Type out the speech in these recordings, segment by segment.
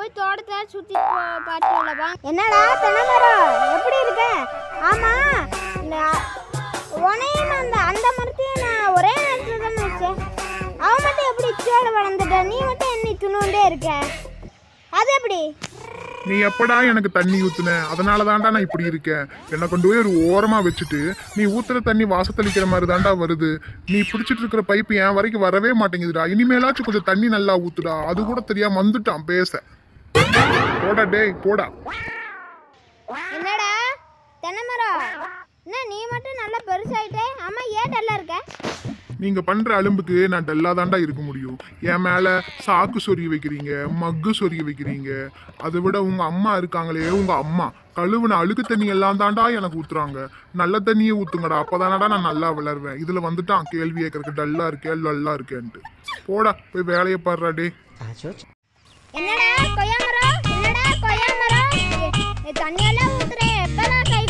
போய் தோட்டத்தை சுத்தி பா- பார்த்து வரலாம் என்னடா தென்னமரம் எப்படி இருக்க ஆமா நான் உனையும் அந்த அந்த மரத்தையும் நான் ஒரே நேரத்தில் தானே வச்சேன் அவன் மட்டும் எப்படி இச்சோட வளர்ந்துட்ட நீ மட்டும் என்ன துணுண்டே இருக்க அது எப்படி நீ எப்படா எனக்கு தண்ணி ஊத்துன அதனால தான்டா நான் இப்படி இருக்கேன் என்னை கொண்டு போய் ஒரு ஓரமா வச்சுட்டு நீ ஊத்துற தண்ணி வாசத்தளிக்கிற மாதிரி தான்டா வருது நீ பிடிச்சிட்டு இருக்கிற பைப்பு என் வரைக்கும் வரவே மாட்டேங்குதுடா இனிமேலாச்சும் கொஞ்சம் தண்ணி நல்லா ஊத்துடா அது கூட தெரியாம வந்துட்டான் பேச போடா டேய் போடா என்னடா தென்னமரம் என்ன நீ மட்டும் நல்லா பெருசாயிட்டே ஆமா ஏன் டல்லா இருக்க நீங்க பண்ற அலும்புக்கு நான் டல்லா தான்டா இருக்க முடியும் என் மேல சாக்கு சொருகி வைக்கிறீங்க மக்கு சொருகி வைக்கிறீங்க அதை விட உங்க அம்மா இருக்காங்களே உங்க அம்மா கழுவுன அழுக்கு தண்ணி எல்லாம் தான்டா எனக்கு ஊத்துறாங்க நல்ல தண்ணியே ஊத்துங்கடா அப்பதானடா நான் நல்லா வளருவேன் இதுல வந்துட்டான் கேள்வி கேட்கறதுக்கு டல்லா இருக்கே லல்லா இருக்கேன்ட்டு போடா போய் வேலையை பாடுறா டே என்னடா கொய்யா மரம் என்னடா கொய்யா மரம் நீ தண்ணியெல்லாம் ஊத்துறேன் எப்பதான் கை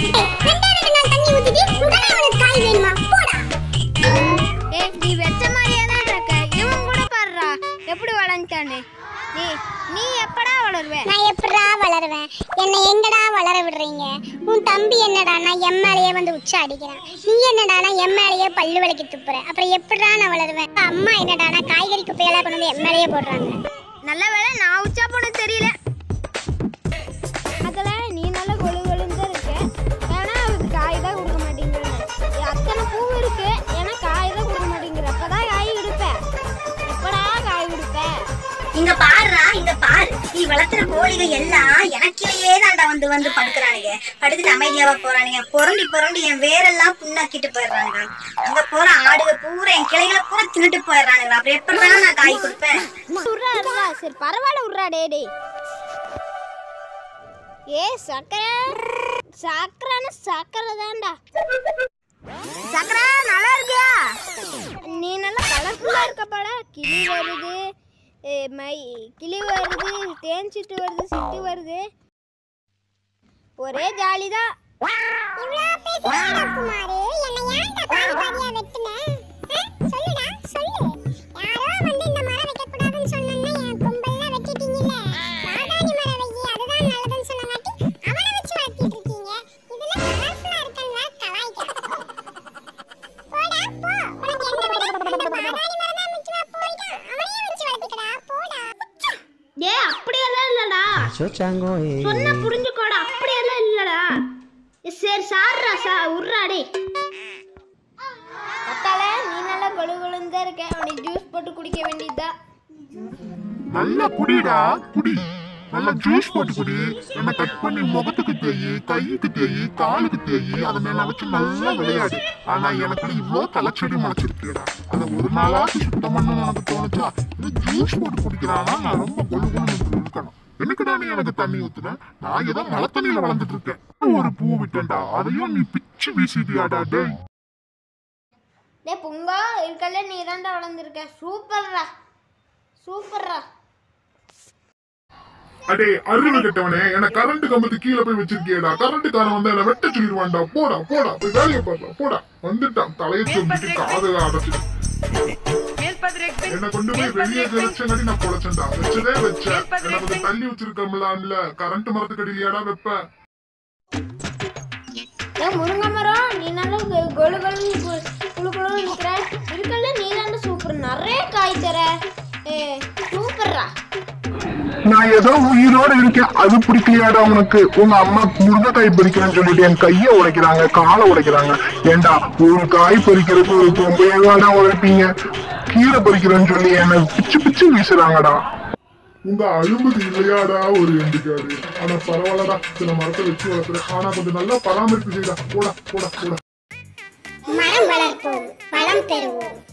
ஏய் நீ வெச்ச மாதிரியே தான் இருக்க இவன் கூட பாருடா எப்படி வளர்ந்துட்டான்னு நீ நீ எப்படா வளருவே நான் எப்படா வளருவேன் என்னை எங்கடா வளர விடுறீங்க உன் தம்பி என்னடானா என் மேலேயே வந்து உச்ச அடிக்கிறான் நீ என்னடானா என் மேலேயே பல்லு விளக்கி துப்புற அப்புறம் எப்படா நான் வளருவேன் அம்மா என்னடானா காய்கறி குப்பையெல்லாம் கொண்டு வந்து என் மேலேயே போடுறாங்க நல்ல வேளை நான் உச்சா போட தெரியல அதுல நீ நல்ல கொழு கொழுந்து இருக்க ஏன்னா அதுக்கு காய் தான் கொடுக்க மாட்டேங்கிற அத்தனை பூ இருக்கு ஏன்னா காய் தான் கொடுக்க மாட்டேங்கிற அப்பதான் காய் கொடுப்பேன் எப்படா காய் கொடுப்பேன் இங்க பாருடா இங்க பாரு நீ வளர்த்துற கோழிகள் எல்லாம் எனக்கிலேயே தான்டா வந்து வந்து படுக்கிறானுங்க படுத்துட்டு அமைதியாவா போறானுங்க புரண்டி புரண்டி என் வேரெல்லாம் புண்ணாக்கிட்டு போயிடுறானுங்க அங்க போற ஆடுக பூரா என் கிளைகளை பூரா தின்னுட்டு போயிடுறானுங்க அப்புறம் எப்படிதான் நான் காய் கொடுப்பேன் உர்றா உர்றா சரி பரவாயில்ல உர்றா டே டே ஏ சக்கரை சக்கரைன்னு சக்கரை தான்டா சக்கரை நல்லா இருக்கியா நீ நல்லா கலர்ஃபுல்லா இருக்கப்படா கிளி வருது ஏ, மை கிளி வருது தேன் சிட்டு வருது சிட்டு வருது ஒரே ஜாலி தான் குமாரு என்னை ஏன்டா பாதி பாதியா வெட்டுன ஆ? சொல்லுடா சொல்லு யாரோ வந்து இந்த மரம் வைக்க கூடாதுன்னு சொன்னேன்னா என் கொம்பெல்லாம் வெட்டிட்டீங்கல்ல சாதாரண மரம் வை அதுதான் நல்லதுன்னு சொன்னங்காட்டி அவனை வச்சு வளர்த்திட்டு இருக்கீங்க இதுல கலர்ஃபுல்லா இருக்கன்னு கலாய்க்க போடா போ உனக்கு என்ன விட இந்த பாதாணி மரம் தான் முக்கியமா போயிட்டான் அவனையே வச்சு வளர்த்துக்கடா போடா ஏ அப்படியெல்லாம் இல்லடா சொன்ன புரிஞ்சுக்கோடா அப்படியெல்லாம் இல்லடா ஏ, சரி சாடுறா சா உர்றா டே கத்தால நீ நல்லா கொழு கொழுந்தா இருக்க அவனுக்கு ஜூஸ் போட்டு குடிக்க வேண்டியதுதான் நல்லா குடிடா குடி நல்லா ஜூஸ் போட்டு குடி என்ன கட் பண்ணி முகத்துக்கு தேயி கைக்கு தேயி காலுக்கு தேயி அதை மேல வச்சு நல்லா விளையாடு ஆனா எனக்கு இவ்வளோ தலைச்செடி முளைச்சிருக்கேடா அதை ஒரு நாளாச்சும் சுத்தம் பண்ண எனக்கு தோணுச்சா இது ஜூஸ் போட்டு குடிக்கிறானா நான் ரொம்ப கொழு கொழுன்னு இருக்கணும் எனக்குடா நீ எனக்கு தண்ணி ஊத்துன நான் ஏதோ மழை தண்ணியில வளர்ந்துட்டு இருக்கேன் ஒரு பூ விட்டேன்டா அதையும் நீ பிச்சு வீசிட்டியாடா டேய் டே புங்கா இருக்கல நீ தான்டா வளர்ந்துருக்க சூப்பர்ரா சூப்பர்ரா அடே அறிவு கெட்டவனே என்ன கரண்ட் கம்பத்து கீழே போய் வச்சிருக்கியடா கரண்ட் காரன் வந்து என்ன வெட்ட சொல்லிடுவான்டா போடா போடா போய் வேலையை பாருடா போடா வந்துட்டான் தலையை சொல்லிட்டு காதை அடைச்சிட்டு என்ன கொண்டு போய் வெளியே கிளச்சங்காடி நான் பொழைச்சேன்டா வச்சதே வச்சேன் என்ன கொஞ்சம் தள்ளி வச்சிருக்கோம்ல கரண்ட் மரத்துக்கு அடியிலையாடா வைப்ப ஏ முருங்கை மரம் நீ நல்லா கொ- கொழு கொழு குழு குழுன்னு இருக்கிற இருக்கல நீ தான்டா சூப்பர் நிறைய காய் தர ஏ சூப்பர்ரா நான் ஏதோ உயிரோட இருக்கேன் அது பிடிக்கலையாடா உனக்கு உங்க அம்மா முருங்கைக்காய் பறிக்கிறேன்னு சொல்லிட்டு என் கையை உடைக்கிறாங்க காலை உடைக்கிறாங்க ஏண்டா ஒரு காய் பறிக்கிறதுக்கு ஒரு தொம்பையாடா உழைப்பீங்க கீரை பறிக்கிறேன்னு சொல்லி என்னை பிச்சு பிச்சு வீசுறாங்கடா உங்க அழும்புக்கு இல்லையாடா ஒரு எண்டுக்காரு ஆனா பரவாயில்லடா சில மரத்தை வச்சு வளர்க்குறேன் ஆனா கொஞ்சம் நல்லா பராமரிப்பு செய்யடா போடா போடா போடா மரம் வளர்ப்போம் வளம் பெறுவோம்